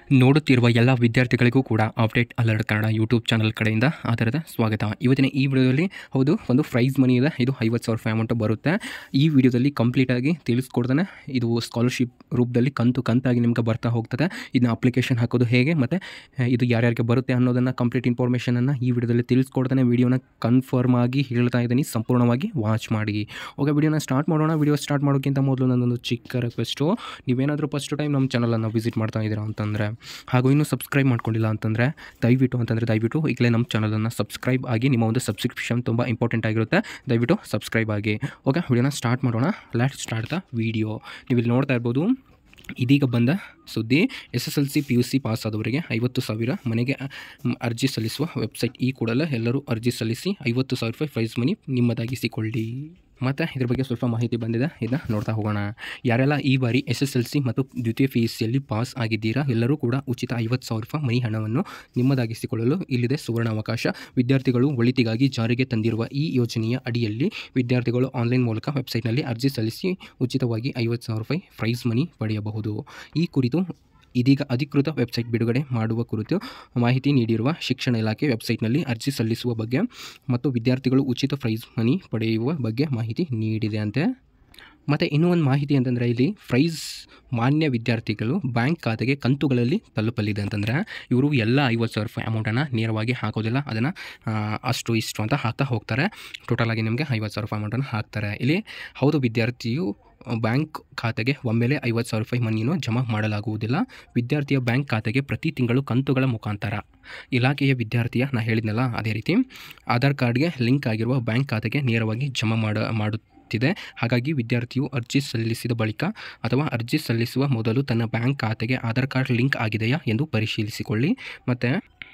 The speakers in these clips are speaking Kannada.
ನೋಡುತ್ತಿರುವ ಎಲ್ಲ ವಿದ್ಯಾರ್ಥಿಗಳಿಗೂ ಕೂಡ update alert Kannada YouTube channel ಕಡೆಯಿಂದ ಆಧಾರದ ಸ್ವಾಗತ ಇವತ್ತಿನ ಈ ವಿಡಿಯೋದಲ್ಲಿ ಹೌದು ಒಂದು ಪ್ರೈಸ್ ಮನಿ ಇದೆ ಇದು ಐವತ್ತು ಸಾವಿರ ರೂಪಾಯಿ ಅಮೌಂಟ್ ಬರುತ್ತೆ ಈ ವಿಡಿಯೋದಲ್ಲಿ ಕಂಪ್ಲೀಟಾಗಿ ತಿಳಿಸ್ಕೊಡ್ತಾನೆ ಇದು ಸ್ಕಾಲರ್ಶಿಪ್ ರೂಪದಲ್ಲಿ ಕಂತು ಕಂತಾಗಿ ನಿಮ್ಗೆ ಬರ್ತಾ ಹೋಗ್ತದೆ ಇದನ್ನ ಅಪ್ಲಿಕೇಶನ್ ಹಾಕೋದು ಹೇಗೆ ಮತ್ತು ಇದು ಯಾರ್ಯಾರಿಗೆ ಬರುತ್ತೆ ಅನ್ನೋದನ್ನು ಕಂಪ್ಲೀಟ್ ಇನ್ಫಾರ್ಮೇಷನನ್ನು ಈ ವಿಡಿಯೋದಲ್ಲಿ ತಿಳಿಸ್ಕೊಡ್ತಾನೆ ವಿಡಿಯೋನ ಕನ್ಫರ್ಮ್ ಆಗಿ ಹೇಳ್ತಾ ಇದ್ದೀನಿ ಸಂಪೂರ್ಣವಾಗಿ ವಾಚ್ ಮಾಡಿ ಓಕೆ ವಿಡಿಯೋನ ಸ್ಟಾರ್ಟ್ ಮಾಡೋಣ ವಿಡಿಯೋ ಸ್ಟಾರ್ಟ್ ಮಾಡೋಕ್ಕಿಂತ ಮೊದಲು ನನ್ನೊಂದು ಚಿಕ್ಕ ರಿಕ್ವೆಸ್ಟು ನೀವೇನಾದರೂ ಫಸ್ಟ್ ಟೈಮ್ ನಮ್ಮ ಚಾನಲನ್ನು ವಿಸಿಟ್ ಮಾಡ್ತಾ ಇದ್ದೀರಾ ಅಂತಂದರೆ ಹಾಗೂ ಇನ್ನೂ ಸಬ್ಸ್ಕ್ರೈಬ್ ಮಾಡ್ಕೊಂಡಿಲ್ಲ ಅಂತಂದರೆ ದಯವಿಟ್ಟು ಅಂತಂದರೆ ದಯವಿಟ್ಟು ಈಗಲೇ ನಮ್ಮ ಚಾನಲನ್ನು ಸಬ್ಸ್ಕ್ರೈಬ್ ಆಗಿ ನಿಮ್ಮ ಒಂದು ಸಬ್ಸ್ಕ್ರಿಪ್ಷನ್ ತುಂಬ ಇಂಪಾರ್ಟೆಂಟ್ ಆಗಿರುತ್ತೆ ದಯವಿಟ್ಟು ಸಬ್ಸ್ಕ್ರೈಬ್ ಆಗಿ ಓಕೆ ವಿಡಿಯೋನ ಸ್ಟಾರ್ಟ್ ಮಾಡೋಣ ಲೆಟ್ ಸ್ಟಾರ್ಟ್ ದ ವಿಡಿಯೋ ನೀವು ಇಲ್ಲಿ ನೋಡ್ತಾ ಇರ್ಬೋದು ಇದೀಗ ಬಂದ ಸುದ್ದಿ S S L C P U C pass ಆದವರಿಗೆ ಐವತ್ತು ಸಾವಿರ ಮನೆಗೆ ಮ್, ಅರ್ಜಿ ಸಲ್ಲಿಸುವ ವೆಬ್ಸೈಟ್ ಈ ಕೂಡಲೇ ಎಲ್ಲರೂ ಅರ್ಜಿ ಸಲ್ಲಿಸಿ ಐವತ್ತು ಸಾವಿರ ರೂಪಾಯಿ ಪ್ರೈಸ್ ಮನಿ ನಿಮ್ಮದಾಗಿಸಿಕೊಳ್ಳಿ ಮತ್ತು ಇದ್ರ ಬಗ್ಗೆ ಸ್ವಲ್ಪ ಮಾಹಿತಿ ಬಂದಿದೆ ಇದನ್ನ ನೋಡ್ತಾ ಹೋಗೋಣ ಯಾರೆಲ್ಲ ಈ ಬಾರಿ ಎಸ್ ಎಸ್ ಎಲ್ ಸಿ ಮತ್ತು ದ್ವಿತೀಯ ಪಿ ಯು ಸಿಯಲ್ಲಿ ಪಾಸ್ ಆಗಿದ್ದೀರಾ ಎಲ್ಲರೂ ಕೂಡ ಉಚಿತ ಐವತ್ತು ಸಾವಿರ ರೂಪಾಯಿ ಮನಿ ಹಣವನ್ನು ನಿಮ್ಮದಾಗಿಸಿಕೊಳ್ಳಲು ಇಲ್ಲಿದೆ ಸುವರ್ಣ ಅವಕಾಶ ವಿದ್ಯಾರ್ಥಿಗಳು ಒಳಿತಿಗಾಗಿ ಜಾರಿಗೆ ತಂದಿರುವ ಈ ಯೋಜನೆಯ ಅಡಿಯಲ್ಲಿ ವಿದ್ಯಾರ್ಥಿಗಳು ಆನ್ಲೈನ್ ಮೂಲಕ ವೆಬ್ಸೈಟ್ನಲ್ಲಿ ಅರ್ಜಿ ಸಲ್ಲಿಸಿ ಉಚಿತವಾಗಿ ಐವತ್ತು ಸಾವಿರ ರೂಪಾಯಿ ಪ್ರೈಸ್ ಮನಿ ಪಡೆಯಬಹುದು ಈ ಕುರಿತು ಇದೀಗ ಅಧಿಕೃತ ವೆಬ್ಸೈಟ್ ಬಿಡುಗಡೆ ಮಾಡುವ ಕುರಿತು ಮಾಹಿತಿ ನೀಡಿರುವ ಶಿಕ್ಷಣ ಇಲಾಖೆ ವೆಬ್ಸೈಟ್ನಲ್ಲಿ ಅರ್ಜಿ ಸಲ್ಲಿಸುವ ಬಗ್ಗೆ ಮತ್ತು ವಿದ್ಯಾರ್ಥಿಗಳು ಉಚಿತ ಪ್ರೈಸ್ ಮನಿ ಪಡೆಯುವ ಬಗ್ಗೆ ಮಾಹಿತಿ ನೀಡಿದೆ ಅಂತೆ ಮತ್ತು ಇನ್ನೂ ಒಂದು ಮಾಹಿತಿ ಅಂತಂದರೆ ಇಲ್ಲಿ ಪ್ರೈಸ್ ಮಾನ್ಯ ವಿದ್ಯಾರ್ಥಿಗಳು ಬ್ಯಾಂಕ್ ಖಾತೆಗೆ ಕಂತುಗಳಲ್ಲಿ ತಲುಪಲಿದೆ ಅಂತಂದರೆ ಇವರು ಎಲ್ಲ ಐವತ್ತು ಸಾವಿರ ರೂಪಾಯಿ ಅಮೌಂಟನ್ನು ನೇರವಾಗಿ ಹಾಕೋದಿಲ್ಲ ಅದನ್ನು ಅಷ್ಟು ಇಷ್ಟು ಅಂತ ಹಾಕ್ತಾ ಹೋಗ್ತಾರೆ ಟೋಟಲಾಗಿ ನಿಮಗೆ ಐವತ್ತು ಸಾವಿರ ರೂಪಾಯಿ ಅಮೌಂಟನ್ನು ಹಾಕ್ತಾರೆ ಇಲ್ಲಿ ಹೌದು ವಿದ್ಯಾರ್ಥಿಯು ಬ್ಯಾಂಕ್ ಖಾತೆಗೆ ಒಮ್ಮೆಲೆ ಐವತ್ತು ಸಾವಿರ ರೂಪಾಯಿ ಮನಿಯನ್ನು ಜಮಾ ಮಾಡಲಾಗುವುದಿಲ್ಲ ವಿದ್ಯಾರ್ಥಿಯ ಬ್ಯಾಂಕ್ ಖಾತೆಗೆ ಪ್ರತಿ ತಿಂಗಳು ಕಂತುಗಳ ಮುಖಾಂತರ ಇಲಾಖೆಯ ವಿದ್ಯಾರ್ಥಿಯ ನಾ ಹೇಳಿದ್ನಲ್ಲ ಅದೇ ರೀತಿ ಆಧಾರ್ ಕಾರ್ಡ್ಗೆ ಲಿಂಕ್ ಆಗಿರುವ ಬ್ಯಾಂಕ್ ಖಾತೆಗೆ ನೇರವಾಗಿ ಜಮಾ ಮಾಡ ಮಾಡುತ್ತಿದೆ ಹಾಗಾಗಿ ವಿದ್ಯಾರ್ಥಿಯು ಅರ್ಜಿ ಸಲ್ಲಿಸಿದ ಬಳಿಕ ಅಥವಾ ಅರ್ಜಿ ಸಲ್ಲಿಸುವ ಮೊದಲು ತನ್ನ ಬ್ಯಾಂಕ್ ಖಾತೆಗೆ ಆಧಾರ್ ಕಾರ್ಡ್ ಲಿಂಕ್ ಆಗಿದೆಯಾ ಎಂದು ಪರಿಶೀಲಿಸಿಕೊಳ್ಳಿ ಮತ್ತು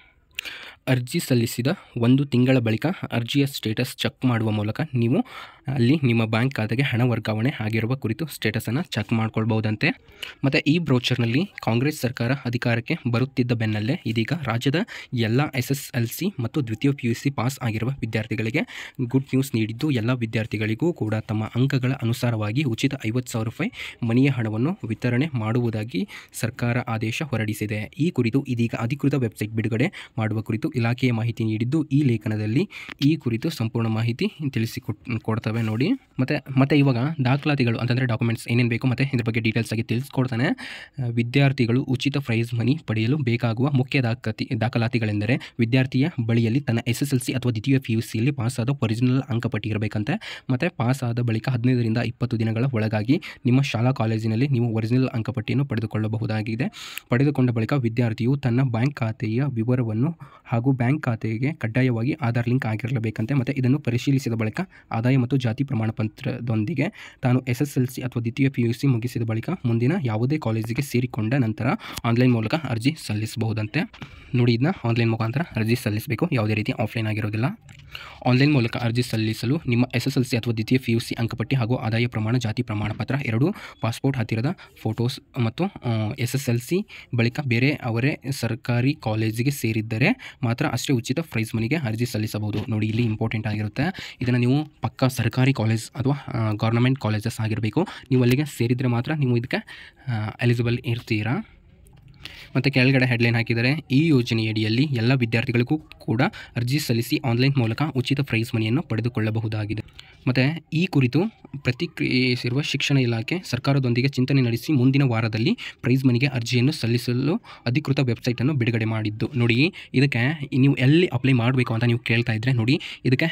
ಅರ್ಜಿ ಸಲ್ಲಿಸಿದ ಒಂದು ತಿಂಗಳ ಬಳಿಕ ಅರ್ಜಿಯ ಸ್ಟೇಟಸ್ ಚೆಕ್ ಮಾಡುವ ಮೂಲಕ ನೀವು ಅಲ್ಲಿ ನಿಮ್ಮ ಬ್ಯಾಂಕ್ ಖಾತೆಗೆ ಹಣ ವರ್ಗಾವಣೆ ಆಗಿರುವ ಕುರಿತು ಸ್ಟೇಟಸನ್ನು ಚೆಕ್ ಮಾಡ್ಕೊಳ್ಬಹುದಂತೆ ಮತ್ತು ಈ ಬ್ರೌಚರ್ನಲ್ಲಿ ಕಾಂಗ್ರೆಸ್ ಸರ್ಕಾರ ಅಧಿಕಾರಕ್ಕೆ ಬರುತ್ತಿದ್ದ ಬೆನ್ನಲ್ಲೇ ಇದೀಗ ರಾಜ್ಯದ ಎಲ್ಲ ಎಸ್ ಎಸ್ ಎಲ್ ಸಿ ಮತ್ತು ದ್ವಿತೀಯ ಪಿ ಯು ಸಿ ಪಾಸ್ ಆಗಿರುವ ವಿದ್ಯಾರ್ಥಿಗಳಿಗೆ ಗುಡ್ ನ್ಯೂಸ್ ನೀಡಿದ್ದು ಎಲ್ಲ ವಿದ್ಯಾರ್ಥಿಗಳಿಗೂ ಕೂಡ ತಮ್ಮ ಅಂಕಗಳ ಅನುಸಾರವಾಗಿ ಉಚಿತ ಐವತ್ತು ಸಾವಿರ ರೂಪಾಯಿ ಮನಿಯ ಹಣವನ್ನು ವಿತರಣೆ ಮಾಡುವುದಾಗಿ ಸರ್ಕಾರ ಆದೇಶ ಹೊರಡಿಸಿದೆ ಈ ಕುರಿತು ಇದೀಗ ಅಧಿಕೃತ ವೆಬ್ಸೈಟ್ ಬಿಡುಗಡೆ ಮಾಡುವ ಕುರಿತು ಇಲಾಖೆಯ ಮಾಹಿತಿ ನೀಡಿದ್ದು ಈ ಲೇಖನದಲ್ಲಿ ಈ ಕುರಿತು ಸಂಪೂರ್ಣ ಮಾಹಿತಿ ತಿಳಿಸಿಕೊಟ್ ಕೊಡ್ತವೆ ನೋಡಿ ಮತ್ತು ಮತ್ತು ಇವಾಗ ದಾಖಲಾತಿಗಳು ಅಂತಂದರೆ ಡಾಕ್ಯುಮೆಂಟ್ಸ್ ಏನೇನು ಬೇಕು ಮತ್ತು ಇದ್ರ ಬಗ್ಗೆ ಡೀಟೇಲ್ಸ್ ಆಗಿ ತಿಳಿಸ್ಕೊಡ್ತಾನೆ ಆ, ವಿದ್ಯಾರ್ಥಿಗಳು ಉಚಿತ ಪ್ರೈಸ್ ಮನಿ ಪಡೆಯಲು ಬೇಕಾಗುವ ಮುಖ್ಯ ದಾಖಲಾತಿ ದಾಖಲಾತಿಗಳೆಂದರೆ ವಿದ್ಯಾರ್ಥಿಯ ಬಳಿಯಲ್ಲಿ ತನ್ನ ಎಸ್ ಎಸ್ ಎಲ್ ಸಿ ಅಥವಾ ದ್ವಿತೀಯ ಪಿ ಯು ಸಿಯಲ್ಲಿ ಪಾಸಾದ ಒರಿಜಿನಲ್ ಅಂಕಪಟ್ಟಿ ಇರಬೇಕಂತೆ ಮತ್ತು ಪಾಸ್ ಆದ ಬಳಿಕ ಹದಿನೈದರಿಂದ ಇಪ್ಪತ್ತು ದಿನಗಳ ಒಳಗಾಗಿ ನಿಮ್ಮ ಶಾಲಾ ಕಾಲೇಜಿನಲ್ಲಿ ನೀವು ಒರಿಜಿನಲ್ ಅಂಕಪಟ್ಟಿಯನ್ನು ಪಡೆದುಕೊಳ್ಳಬಹುದಾಗಿದೆ ಪಡೆದುಕೊಂಡ ಬಳಿಕ ವಿದ್ಯಾರ್ಥಿಯು ತನ್ನ ಬ್ಯಾಂಕ್ ಖಾತೆಯ ವಿವರವನ್ನು ಹಾಗೂ ಬ್ಯಾಂಕ್ ಖಾತೆಗೆ ಕಡ್ಡಾಯವಾಗಿ ಆಧಾರ್ ಲಿಂಕ್ ಆಗಿರಲೇಬೇಕಂತೆ ಮತ್ತು ಇದನ್ನು ಪರಿಶೀಲಿಸಿದ ಬಳಿಕ ಆದಾಯ ಮತ್ತು ಜಾತಿ ಪ್ರಮಾಣ ಪತ್ರದೊಂದಿಗೆ ತಾನು ಎಸ್ ಎಸ್ ಎಲ್ ಸಿ ಅಥವಾ ದ್ವಿತೀಯ ಪಿ ಯು ಸಿ ಮುಗಿಸಿದ ಬಳಿಕ ಮುಂದಿನ ಯಾವುದೇ ಕಾಲೇಜಿಗೆ ಸೇರಿಕೊಂಡ ನಂತರ ಆನ್ಲೈನ್ ಮೂಲಕ ಅರ್ಜಿ ಸಲ್ಲಿಸಬಹುದಂತೆ ನೋಡಿ ಇದನ್ನ ಆನ್ಲೈನ್ ಮುಖಾಂತರ ಅರ್ಜಿ ಸಲ್ಲಿಸಬೇಕು ಯಾವುದೇ ರೀತಿ ಆಫ್ಲೈನ್ ಆಗಿರೋದಿಲ್ಲ ಆನ್ಲೈನ್ ಮೂಲಕ ಅರ್ಜಿ ಸಲ್ಲಿಸಲು ನಿಮ್ಮ ಎಸ್ ಎಸ್ ಎಲ್ ಸಿ ಅಥವಾ ದ್ವಿತೀಯ ಪಿ ಯು ಸಿ ಅಂಕಪಟ್ಟಿ ಹಾಗೂ ಆದಾಯ ಪ್ರಮಾಣ ಜಾತಿ ಪ್ರಮಾಣ ಪತ್ರ ಎರಡು ಪಾಸ್ಪೋರ್ಟ್ ಹತ್ತಿರದ ಫೋಟೋಸ್ ಮತ್ತು ಎಸ್ ಎಸ್ ಎಲ್ ಸಿ ಬಳಿಕ ಬೇರೆ ಅವರೇ ಸರ್ಕಾರಿ ಕಾಲೇಜಿಗೆ ಸೇರಿದ್ದರೆ ಮಾತ್ರ ಅಷ್ಟೇ ಉಚಿತ ಪ್ರೈಸ್ ಮನಿಗೆ ಅರ್ಜಿ ಸಲ್ಲಿಸಬಹುದು ನೋಡಿ ಇಲ್ಲಿ ಇಂಪಾರ್ಟೆಂಟ್ ಆಗಿರುತ್ತೆ ಇದನ್ನು ನೀವು ಪಕ್ಕ ಸರ್ಕಾರಿ ಕಾಲೇಜ್ ಅಥವಾ ಗೌರ್ನಮೆಂಟ್ ಕಾಲೇಜಸ್ ಆಗಿರಬೇಕು ನೀವು ಅಲ್ಲಿಗೆ ಸೇರಿದರೆ ಮಾತ್ರ ನೀವು ಇದಕ್ಕೆ ಎಲಿಜಿಬಲ್ ಇರ್ತೀರಾ ಮತ್ತು ಕೆಳಗಡೆ ಹೆಡ್ಲೈನ್ ಹಾಕಿದರೆ ಈ ಯೋಜನೆಯಡಿಯಲ್ಲಿ ಎಲ್ಲ ವಿದ್ಯಾರ್ಥಿಗಳಿಗೂ ಕೂಡ ಅರ್ಜಿ ಸಲ್ಲಿಸಿ ಆನ್ಲೈನ್ ಮೂಲಕ ಉಚಿತ ಪ್ರೈಸ್ ಮನಿಯನ್ನು ಪಡೆದುಕೊಳ್ಳಬಹುದಾಗಿದೆ ಮತ್ತು ಈ ಕುರಿತು ಪ್ರತಿಕ್ರಿಯಿಸಿರುವ ಶಿಕ್ಷಣ ಇಲಾಖೆ ಸರ್ಕಾರದೊಂದಿಗೆ ಚಿಂತನೆ ನಡೆಸಿ ಮುಂದಿನ ವಾರದಲ್ಲಿ ಪ್ರೈಸ್ ಮನಿಗೆ ಅರ್ಜಿಯನ್ನು ಸಲ್ಲಿಸಲು ಅಧಿಕೃತ ವೆಬ್ಸೈಟನ್ನು ಬಿಡುಗಡೆ ಮಾಡಿದ್ದು ನೋಡಿ ಇದಕ್ಕೆ ನೀವು ಎಲ್ಲಿ ಅಪ್ಲೈ ಮಾಡಬೇಕು ಅಂತ ನೀವು ಕೇಳ್ತಾ ಇದ್ದರೆ ನೋಡಿ ಇದಕ್ಕೆ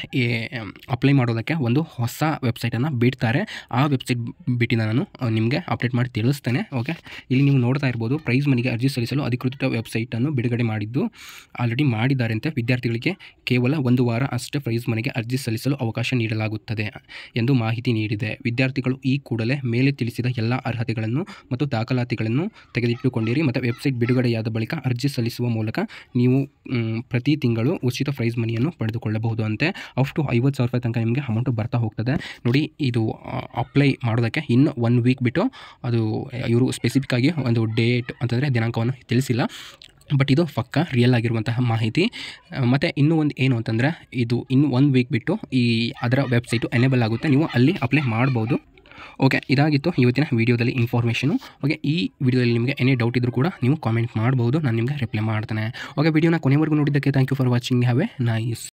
ಅಪ್ಲೈ ಮಾಡೋದಕ್ಕೆ ಒಂದು ಹೊಸ ವೆಬ್ಸೈಟನ್ನು ಬಿಡ್ತಾರೆ ಆ ವೆಬ್ಸೈಟ್ ಬಿಟ್ಟಿನ ನಾನು ನಿಮಗೆ ಅಪ್ಡೇಟ್ ಮಾಡಿ ತಿಳಿಸ್ತೇನೆ ಓಕೆ ಇಲ್ಲಿ ನೀವು ನೋಡ್ತಾ ಇರ್ಬೋದು ಪ್ರೈಸ್ ಮನಿಗೆ ಅರ್ಜಿ ಸಲ್ಲಿಸಲು ಅಧಿಕೃತ ವೆಬ್ಸೈಟನ್ನು ಬಿಡುಗಡೆ ಮಾಡಿದ್ದು ಆಲ್ರೆಡಿ ಮಾಡಿದ್ದಾರಂತೆ ವಿದ್ಯಾರ್ಥಿಗಳಿಗೆ ಕೇವಲ ಒಂದು ವಾರ ಅಷ್ಟೇ ಪ್ರೈಸ್ ಮನೆಗೆ ಅರ್ಜಿ ಸಲ್ಲಿಸಲು ಅವಕಾಶ ನೀಡಲಾಗುತ್ತದೆ ಎಂದು ಮಾಹಿತಿ ನೀಡಿದೆ ವಿದ್ಯಾರ್ಥಿಗಳು ಈ ಕೂಡಲೇ ಮೇಲೆ ತಿಳಿಸಿದ ಎಲ್ಲ ಅರ್ಹತೆಗಳನ್ನು ಮತ್ತು ದಾಖಲಾತಿಗಳನ್ನು ತೆಗೆದಿಟ್ಟುಕೊಂಡಿರಿ ಮತ್ತು ವೆಬ್ಸೈಟ್ ಬಿಡುಗಡೆಯಾದ ಬಳಿಕ ಅರ್ಜಿ ಸಲ್ಲಿಸುವ ಮೂಲಕ ನೀವು ಮ್, ಪ್ರತಿ ತಿಂಗಳು ಉಚಿತ ಪ್ರೈಸ್ ಮನಿಯನ್ನು ಪಡೆದುಕೊಳ್ಳಬಹುದು ಅಂತೆ ಅಪ್ ಟು ಐವತ್ತು ಸಾವಿರ ರೂಪಾಯಿ ತನಕ ನಿಮಗೆ ಅಮೌಂಟು ಬರ್ತಾ ಹೋಗ್ತದೆ ನೋಡಿ ಇದು ಅಪ್ಲೈ ಮಾಡೋದಕ್ಕೆ ಇನ್ನು ಒನ್ ವೀಕ್ ಬಿಟ್ಟು ಅದು ಇವರು ಸ್ಪೆಸಿಫಿಕ್ ಆಗಿ ಒಂದು ಡೇಟ್ ಅಂತಂದರೆ ದಿನಾಂಕವನ್ನು ತಿಳಿಸಿಲ್ಲ ಬಟ್ ಇದು ಪಕ್ಕ ರಿಯಲ್ ಆಗಿರುವಂತಹ ಮಾಹಿತಿ ಮತ್ತು ಇನ್ನೂ ಒಂದು ಏನು ಅಂತಂದರೆ ಇದು ಇನ್ನು ಒನ್ ವೀಕ್ ಬಿಟ್ಟು ಈ ಅದರ ವೆಬ್ಸೈಟು ಎನೇಬಲ್ ಆಗುತ್ತೆ ನೀವು ಅಲ್ಲಿ ಅಪ್ಲೈ ಮಾಡ್ಬೋದು ಓಕೆ ಇದಾಗಿತ್ತು ಇವತ್ತಿನ ವಿಡಿಯೋದಲ್ಲಿ ಇನ್ಫಾರ್ಮೇಷನು ಓಕೆ ಈ ವಿಡಿಯೋದಲ್ಲಿ ನಿಮಗೆ ಏನೇ ಡೌಟ್ ಇದ್ದರೂ ಕೂಡ ನೀವು ಕಾಮೆಂಟ್ ಮಾಡ್ಬೋದು ನಾನು ನಿಮಗೆ ರಿಪ್ಲೈ ಮಾಡ್ತೇನೆ ಓಕೆ ವಿಡಿಯೋನ ಕೊನೆವರೆಗೂ ನೋಡಿದ್ದಕ್ಕೆ thank you for watching have a nice